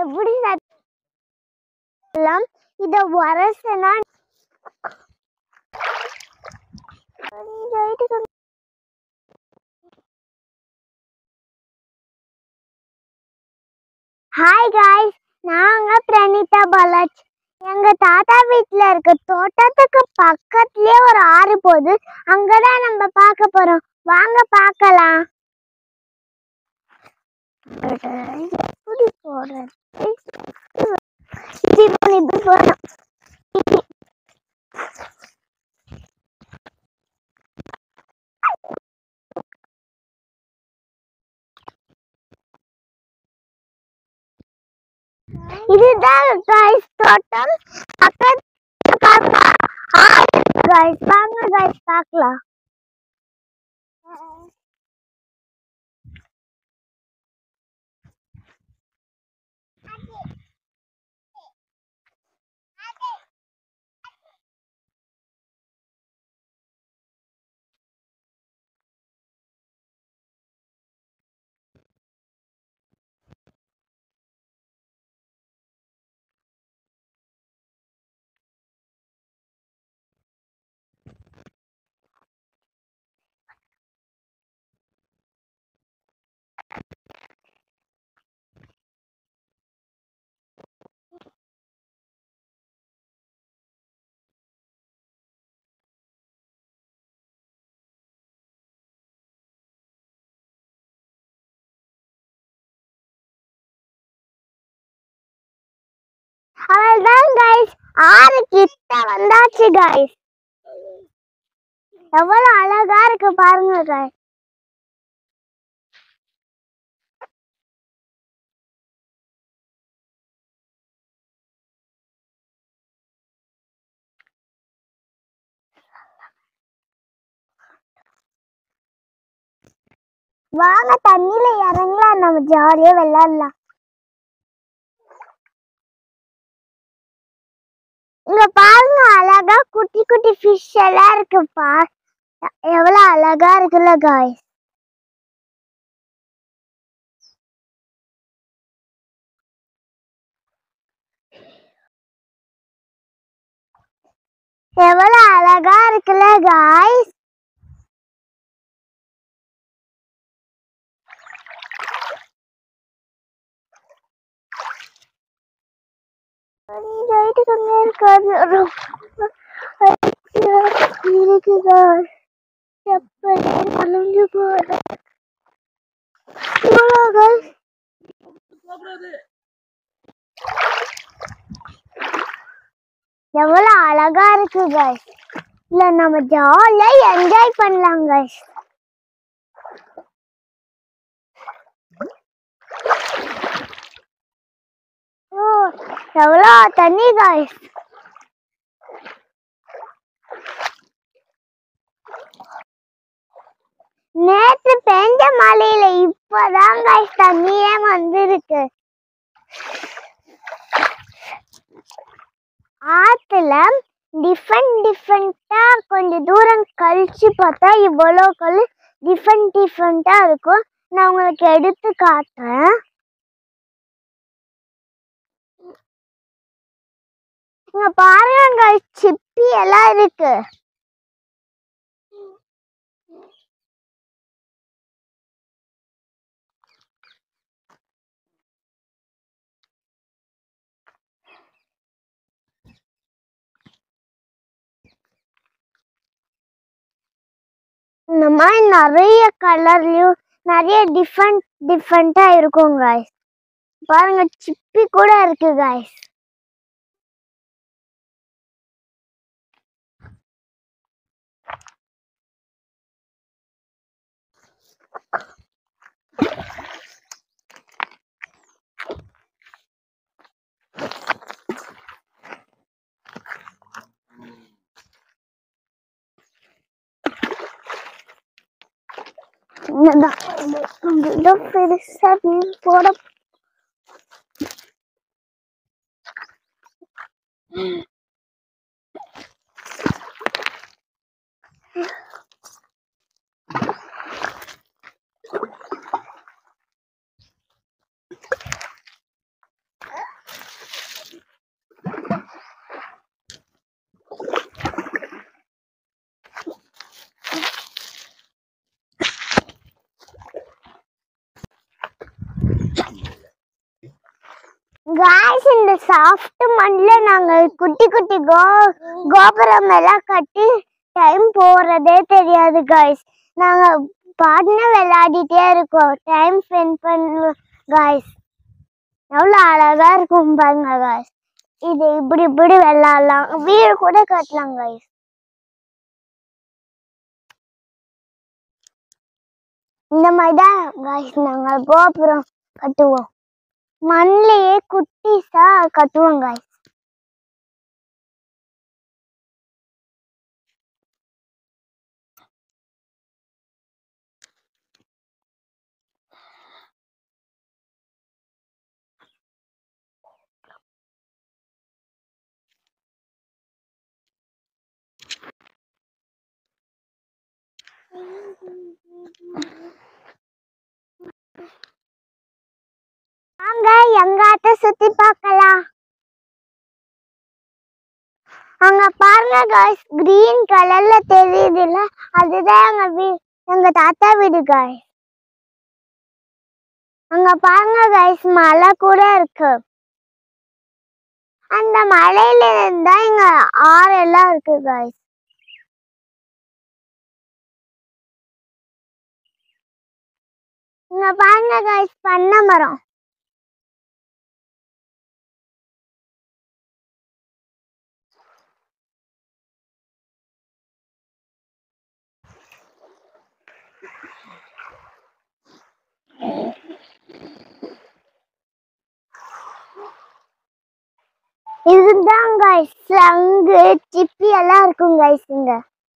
எப்படி சத்தம் இத வரசனா ஹாய் காய்ஸ் நாங்க பிரணீதா பாலாஜ் எங்க தாத்தா வீட்ல இருக்க தோட்டத்துக்கு பக்கத்துலயே ஒரு ஆறு போகுது அங்கதான் நம்ம பார்க்க போறோம் வாங்க பார்க்கலாம் எப்படி போறது இப்படி இப்படி போறோம் இதுதான் காய்ஸ் தோட்டம் பக்கத்துல காய்ஸ் வாங்க காய்ஸ் பார்க்கலாம் அவள்தான் கைஸ் ஆறு கிட்ட வந்தாச்சு கைஸ் எவ்வளவு அழகா இருக்கு பாருங்க கைஸ் வாங்க தண்ணியில இறங்கலாம் நம்ம ஜாலியா விளையாடலாம் இங்க பாருங்க அழகா குட்டி குட்டி ஃபிஷ் எல்லாம் இருக்கு பா எவ்வளவு அழகா இருக்குல்ல காய்ஸ் எவ்வளவு அழகா இருக்குல்ல காய்ஸ் ரைட்டு கம்மியா இருக்காது இருக்குதா எப்படி அலைஞ்சு போற எவ்வளவு அழகா இருக்கு guys இல்ல நம்ம ஜாலியா என்ஜாய் பண்ணலாம் guys ஓ எவ்வளோ தண்ணி guys நேத்து பெஞ்ச மழையில இப்பதான் guys தண்ணியே வந்திருக்கு ஆத்துல டிஃப்ரெண்ட் டிஃப்ரெண்டா கொஞ்சம் தூரம் கழிச்சு பார்த்தா இவ்வளோ கல் டிஃப்ரெண்ட் டிஃப்ரெண்டா இருக்கும் நான் உங்களுக்கு எடுத்து காட்டுறேன் இங்க பாருங்க சிப்பி எல்லாம் இருக்கு இந்த மாதிரி நிறைய கலர்லயும் நிறைய டிஃப்ரெண்ட் டிஃப்ரெண்டா இருக்கும் guys பாருங்க சிப்பி கூட இருக்கு guys என்னதான் கொஞ்சம் பெருசா மீன் போட காய்ஸ் இந்த சாஃப்ட் மண்ல நாங்க குட்டி குட்டி கோ கோபுரம் எல்லாம் கட்டி டைம் போறதே தெரியாது காய்ஸ் நாங்க பாட்டுன்னு விளையாடிட்டே இருக்கோம் டைம் ஸ்பெண்ட் பண்ணுவோம் காய்ஸ் எவ்வளோ அழகா இருக்கும் பாருங்க காய்ஸ் இது இப்படி இப்படி விளையாடலாம் வீடு கூட கட்டலாம் காய்ஸ் இந்த மாதிரி தான் காய்ஸ் நாங்கள் கோபுரம் கட்டுவோம் மண்ணிலேயே குட்டிஸா கட்டுவோம் காய்ஸ் வாங்க எங்காட்ட சுத்தி பார்க்கலாம் அங்க பாருங்க காய்ஸ் கிரீன் கலர்ல தெரியுதுல்ல அதுதான் எங்க வீ எங்க தாத்தா வீடு காய்ஸ் அங்க பாருங்க காய்ஸ் மலை கூட இருக்கு அந்த மலையில இருந்தா இங்க ஆறெல்லாம் இருக்கு காய்ஸ் இங்க பாருங்க காய்ஸ் பண்ண மரம் இதுதான் கைஸ் சங்கு சிப்பி எல்லாம் இருக்கும் கைஸ் இங்க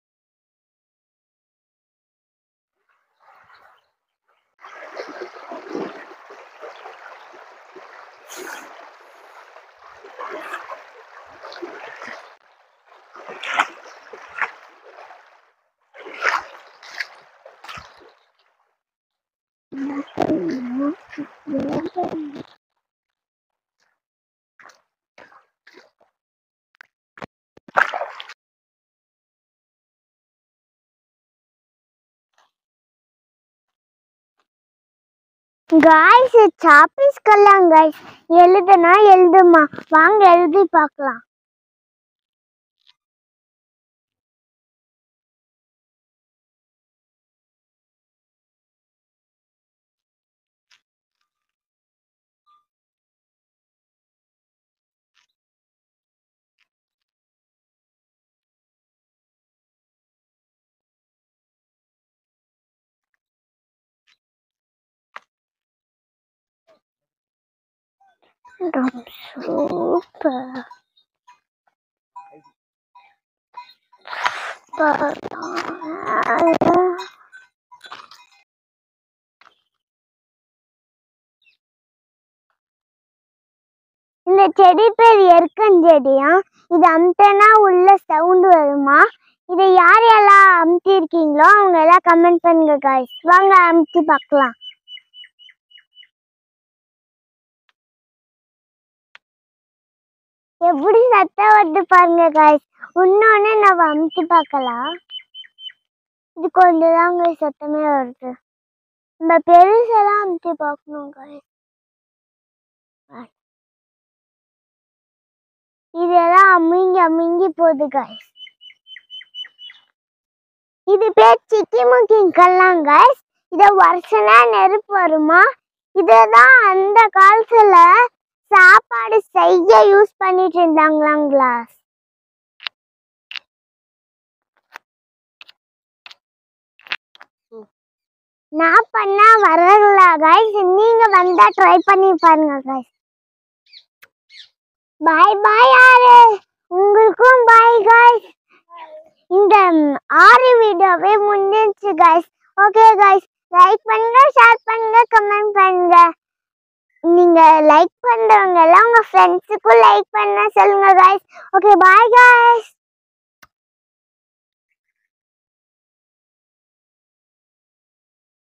காய்ஸ் சாப்பீஸ்கெல்லாம் காய்ஸ் எழுதுனா எழுதுமா வாங்க எழுதி பார்க்கலாம் சூப்பர் இந்த செடி பேர் எருக்கஞ்செடியா இது அமுத்தனா உள்ள சவுண்ட் வருமா இதை யார் எல்லாம் அமுத்திருக்கீங்களோ அவங்க எல்லாம் கமெண்ட் பண்ணுங்க காய்ஸ் வாங்க அமுத்தி பார்க்கலாம் எப்படி சத்தம் வருது பாருங்க காய்ஸ் இன்னொன்னு நம்ம அமுத்தி பார்க்கலாம் இது கொஞ்சம் தாங்க சத்தமே வருது இந்த பெருசெல்லாம் அமுத்தி பார்க்கணும் காய்ஸ் இதெல்லாம் அமுங்கி அமுங்கி போகுது காய்ஸ் இது பேர் சிக்கி முக்கிங்கெல்லாம் காய்ஸ் இத வருஷனா நெருப்பு வருமா இததான் அந்த காலத்துல சாப்பாடு செய்ய யூஸ் பண்ணிட்டு இருந்தாங்களாம் கிளாஸ் நான் பண்ணா வரல கைஸ் நீங்க வந்தா ட்ரை பண்ணி பாருங்க கைஸ் பாய் பாய் யாரு உங்களுக்கும் பாய் கைஸ் இந்த ம், ஆறு வீடியோவே முடிஞ்சிருச்சு கைஸ் ஓகே கைஸ் லைக் பண்ணுங்க ஷேர் பண்ணுங்க கமெண்ட் பண்ணுங்க நீங்க லைக் பண்றவங்க எல்லாம் உங்க ஃப்ரெண்ட்ஸுக்கும் லைக் பண்ண சொல்லுங்க கைஸ் ஓகே பாய் கைஸ்